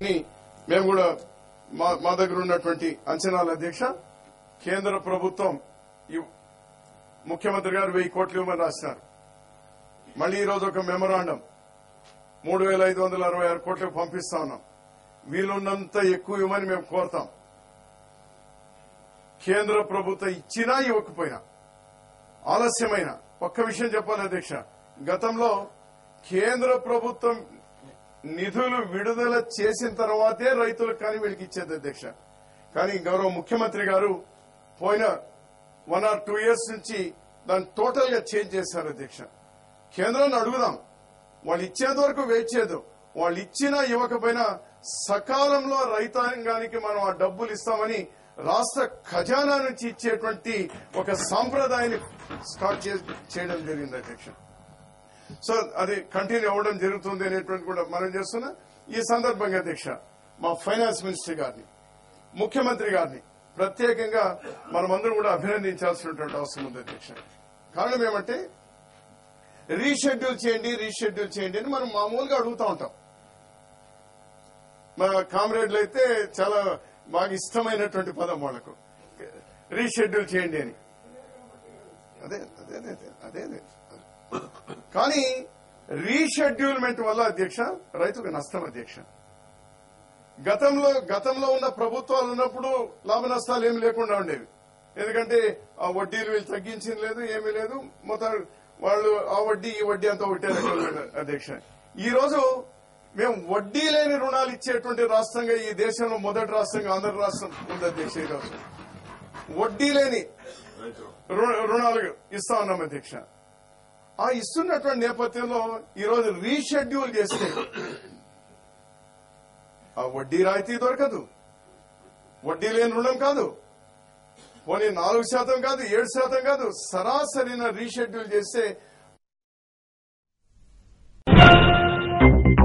అని మేము కూడా మా మా దగ్గర ఉన్నటువంటి అంచనాల అధ్యక్ష కేంద్ర ప్రభుత్వం ఈ- ముఖ్యమంత్రి గారు వెయ్యి కోట్లు ఇవ్వమని రాసినారు మళ్ళీ ఈ రోజు ఒక మెమరాండం మూడు వేల ఐదు వందల అరవై ఆరు కోట్లు పంపిస్తా ఉన్నాం వీలున్నంత ఎక్కువ ఇవ్వమని మేము కోరుతాం కేంద్ర ప్రభుత్వం ఇచ్చినా ఇవ్వకపోయినా ఆలస్యమైన ఒక్క విషయం చెప్పాలి అధ్యక్ష గతంలో కేంద్ర ప్రభుత్వం నిధులు విడుదల చేసిన తర్వాతే రైతులకు కానీ వీళ్ళకి ఇచ్చేది అధ్యక్ష కానీ గౌరవ ముఖ్యమంత్రి గారు పోయిన వన్ ఆర్ టూ ఇయర్స్ నుంచి దాన్ని టోటల్ గా చేంజ్ చేశారు అధ్యక్ష కేంద్రాన్ని అడుగుదాం వాళ్ళు ఇచ్చేంత వరకు వెయిట్ చేయదు వాళ్ళు ఇచ్చినా ఇవ్వకపోయినా సకాలంలో రైతాంగానికి మనం ఆ డబ్బులు ఇస్తామని రాష్ట్ర ఖజానా నుంచి ఇచ్చేటువంటి ఒక సాంప్రదాయాన్ని స్టార్ట్ చే- చేయడం జరిగింది అధ్యక్ష సో అది కంటిన్యూ అవ్వడం జరుగుతుంది అనేటువంటి కూడా మనం చేస్తున్నా ఈ సందర్భంగా అధ్యక్ష మా ఫైనాన్స్ మినిస్టర్ గారిని ముఖ్యమంత్రి గారిని ప్రత్యేకంగా మనమందరం కూడా అభినందించాల్సినటువంటి అవసరం ఉంది అధ్యక్ష కారణం ఏమంటే రీషెడ్యూల్ చేయండి రీషెడ్యూల్ చేయండి అని మనం మామూలుగా అడుగుతా ఉంటాం మా కామ్రేడ్లు అయితే చాలా బాగా ఇష్టమైనటువంటి పదం వాళ్లకు రీషెడ్యూల్ చేయండి అని అదే అదే అదే అదే అదే కానీ రీషెడ్యూల్మెంట్ వల్ల అధ్యక్ష రైతుకు నష్టం అధ్యక్ష గతంలో గతంలో ఉన్న ప్రభుత్వాలు ఉన్నప్పుడు లాభ నష్టాలు ఏమి లేకుండా ఉండేవి ఎందుకంటే ఆ వడ్డీలు వీళ్ళు తగ్గించింది లేదు ఏమీ లేదు మొత్తం వాళ్ళు ఆ వడ్డీ ఈ వడ్డీ అంతా ఒకటే రకంగా ఉంది, అధ్యక్ష ఈ రోజు మేము వడ్డీ లేని రుణాలు ఇచ్చేటువంటి రాష్ట్రంగా ఈ దేశంలో మొదటి రాష్ట్రంగా ఆంధ్ర రాష్ట్రం ఉంది అధ్యక్ష ఈ రోజు వడ్డీ లేని రు- రుణాలు ఇస్తా ఉన్నాం అధ్యక్ష ఆ ఇస్తున్నటువంటి నేపథ్యంలో ఈ రోజు రీషెడ్యూల్ చేస్తే ఆ వడ్డీ రాయితీ దొరకదు వడ్డీ లేని రుణం కాదు పోనీ నాలుగు శాతం కాదు ఏడు శాతం కాదు సరాసరిన రీషెడ్యూల్ చేస్తే